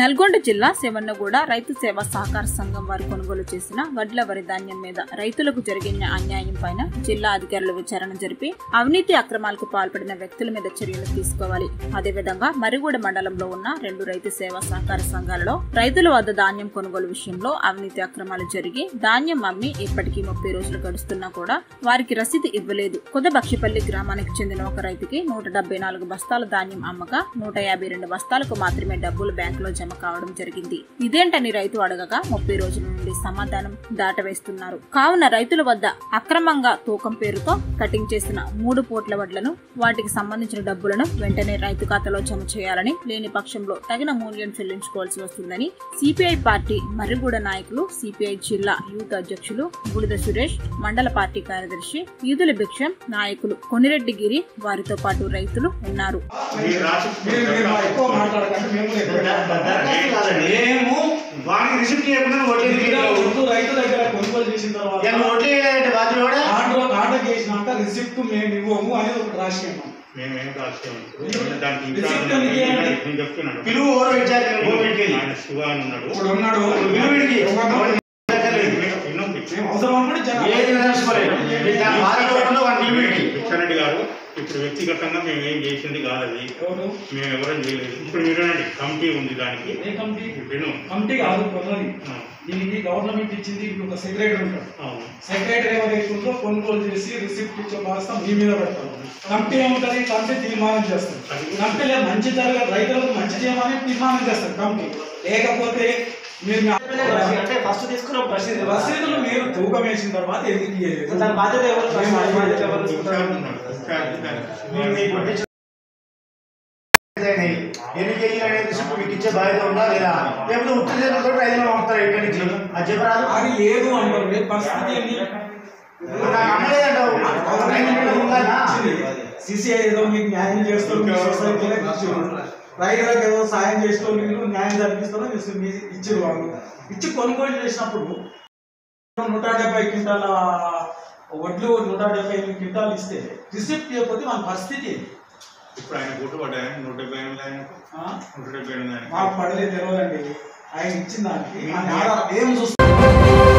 నల్గొండ జిల్లా శివన్నగూడ రైతు సేవా సహకార సంఘం వారు కొనుగోలు చేసిన వడ్ల వరి ధాన్యం మీద రైతులకు జరిగిన అన్యాయం పైన జిల్లా అధికారులు విచారణ జరిపి అవినీతి అక్రమాలకు పాల్పడిన వ్యక్తుల మీద చర్యలు తీసుకోవాలి అదేవిధంగా మరిగూడ మండలంలో ఉన్న రెండు రైతు సేవా సహకార సంఘాలలో రైతుల వద్ద ధాన్యం కొనుగోలు విషయంలో అవినీతి అక్రమాలు జరిగి ధాన్యం అమ్మి ఇప్పటికీ ముప్పై రోజులు గడుస్తున్నా కూడా వారికి రసీదు ఇవ్వలేదు కుదబక్షిపల్లి గ్రామానికి చెందిన ఒక రైతుకి నూట డెబ్బై నాలుగు బస్తాల ధాన్యం అమ్మగా నూట యాభై రెండు బస్తాలకు మాత్రమే డబ్బులు బ్యాంకులో జమ కావడం జరిగింది ఇదేంటని రైతు అడగగా ముప్పై రోజుల నుండి సమాధానం దాటవేస్తున్నారు కావున రైతుల వద్ద అక్రమంగా తూకం పేరుతో కటింగ్ చేసిన మూడు పోట్ల వడ్లను వాటికి సంబంధించిన డబ్బులను వెంటనే రైతు ఖాతాలో జమ చేయాలని లేని పక్షంలో తగిన మూల్యం చెల్లించుకోవాల్సి వస్తుందని సిపిఐ పార్టీ మర్రిగూడ నాయకులు సిపిఐ జిల్లా యూత్ అధ్యక్షులు బుడిద సురేష్ మండల పార్టీ కార్యదర్శి ఈదుల భిక్షం నాయకులు కొనిరెడ్డి గిరి వారితో పాటు రైతులు ఉన్నారు మీరు రాసి మీరు మీరు మా ఎక్కువ మాట్లాడకండి మేము కూడా ఎక్కువ మాట్లాడకండి. మేము వానికి రిసిప్ట్ చేయకుండా వడ్డీ మీరు ఉర్దూ రైతు దగ్గర కొనుగోలు చేసిన తర్వాత వడ్డీ లేదంటే బాధ్యులు కూడా ఆర్డర్ ఆర్డర్ చేసినాక రిసిప్ట్ మేము ఇవ్వము అనేది ఒకటి రాసి ఉన్నాం మేము ఏం రాసేవాళ్ళు దానికి ఇంకా రిసిప్ట్ ఎందుకు ఇవ్వాలంటే? నేను చెప్తున్నాను పిలువు ఓరో ఇచ్చారు గవర్నమెంట్కి ఆయన శివ అని ఉన్నాడు ఇప్పుడు ఉన్నాడు పిలువుడికి ఎవరు? వినండి. మేము అవసరం అనుకుంటే జనాలు- ఏది తెలుసుకోలేదు మీరు దాని బాధ్యత వన్ పిలువుడికి విచ్చారెడ్డి గారు ఇప్పుడు వ్యక్తిగతంగా మేము ఏం చేసింది కాదు అది ఎవరు? మేము ఎవరం చేయలేదు ఇప్పుడు మీరు వినండి కమిటీ ఉంది దానికి ఏ కమిటీ విను కమిటీ కాదు కొన్నది ఆ, దీనికి గవర్నమెంట్ ఇచ్చింది ఇప్పుడు ఒక సెక్రటరీ ఉంటాడు అవును సెక్రటరీ ఎవరైతే ఉందో కొనుగోలు చేసి రిసిప్ట్ ఇచ్చే బాధ్యత మీ మీద పెడతారు కమిటీ ఏముంటుంది కమిటీ తీర్మానం చేస్తారు కమిటీలో మంచి జరగదు రైతులకు మంచి చేయమని తీర్మానం చేస్తారు కమిటీ లేకపోతే మీరు మీ- అంటే ఫస్ట్ తీసుకున్నాం రసీదు రసీదులు మీరు తూకం వేసిన తర్వాత ఎందుకు ఇయ్యలేదు? దాని బాధ్యత ఎవరు మేము అడిగేది బాధ్యత ఎవరు విచారణ ఉన్నాడు. విచారణ దానికి శివ మేము మీకు అని పంపించండి. ఎన్ని కేజీలు అనేది రిసిప్ట్ మీకు ఇచ్చే బాధ్యత ఉందా లేదా లేకపోతే ఉత్తర చేతులతో ఐదు వందలు పంపుతారు ఇక్కడి నుంచి అది చెప్పరాదు అది లేదు అంటారు రేపు పరిస్థితి ఏంటి నాకు అమ్మలేదంటావు రైతు ఉందా సిసిఐ ఏదో మీకు న్యాయం చేస్తూ మీ సొసైటీలో ఇచ్చారు రైతులకు ఏదో సాయం చేస్తూ మీరు న్యాయం జరిపిస్తారో మీరు మీ ఇచ్చారు వాళ్ళు ఇచ్చి కొనుగోలు చేసినప్పుడు నూట డెబ్బై క్వింటాల వడ్లు నూట డెబ్బై ఎనిమిది క్వింటాలు ఇస్తే రిసిప్ట్ ఇవ్వకపోతే మన పరిస్థితి ఏంటి? ఇప్పుడు ఆయన గుట్టు పడ్డాయి నూట డెబ్బై ఎనిమిది ఆయనకు ఆ? నూట డెబ్బై ఎనిమిది మాకు ఆయనకు పడలేదు తెలియదండి ఆయన ఇచ్చిన దానికి ఆయన ఆధారం ఏం చూస్తారు